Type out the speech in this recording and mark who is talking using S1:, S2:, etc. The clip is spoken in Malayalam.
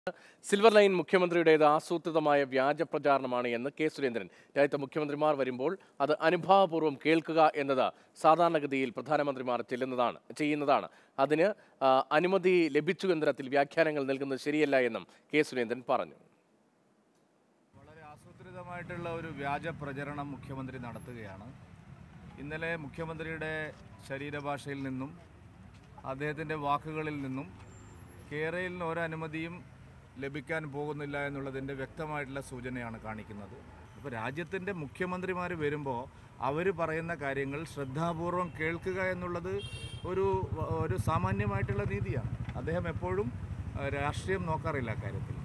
S1: സിൽവർ ലൈൻ മുഖ്യമന്ത്രിയുടേത് ആസൂത്രിതമായ വ്യാജ പ്രചാരണമാണ് എന്ന് കെ സുരേന്ദ്രൻ രാജ്യത്തെ മുഖ്യമന്ത്രിമാർ വരുമ്പോൾ അത് അനുഭാവപൂർവ്വം കേൾക്കുക എന്നത് സാധാരണഗതിയിൽ പ്രധാനമന്ത്രിമാർ ചെല്ലുന്നതാണ് ചെയ്യുന്നതാണ് അതിന് ആ, അനുമതി ലഭിച്ചു എന്ന തരത്തിൽ വ്യാഖ്യാനങ്ങൾ നൽകുന്നത് ശരിയല്ല എന്നും കെ സുരേന്ദ്രൻ പറഞ്ഞു
S2: വളരെ ആസൂത്രിതമായിട്ടുള്ള ഒരു വ്യാജ പ്രചരണം മുഖ്യമന്ത്രി നടത്തുകയാണ് ഇന്നലെ മുഖ്യമന്ത്രിയുടെ ശരീരഭാഷയിൽ നിന്നും അദ്ദേഹത്തിൻ്റെ വാക്കുകളിൽ നിന്നും കേരളയിൽ ഒരനുമതിയും ലഭിക്കാൻ പോകുന്നില്ല എന്നുള്ളതിൻ്റെ വ്യക്തമായിട്ടുള്ള സൂചനയാണ് കാണിക്കുന്നത് അപ്പോൾ രാജ്യത്തിൻ്റെ മുഖ്യമന്ത്രിമാർ വരുമ്പോൾ അവർ പറയുന്ന കാര്യങ്ങൾ ശ്രദ്ധാപൂർവം കേൾക്കുക എന്നുള്ളത് ഒരു ഒരു സാമാന്യമായിട്ടുള്ള നീതിയാണ് അദ്ദേഹം എപ്പോഴും ആ, രാഷ്ട്രീയം നോക്കാറില്ല കാര്യത്തിൽ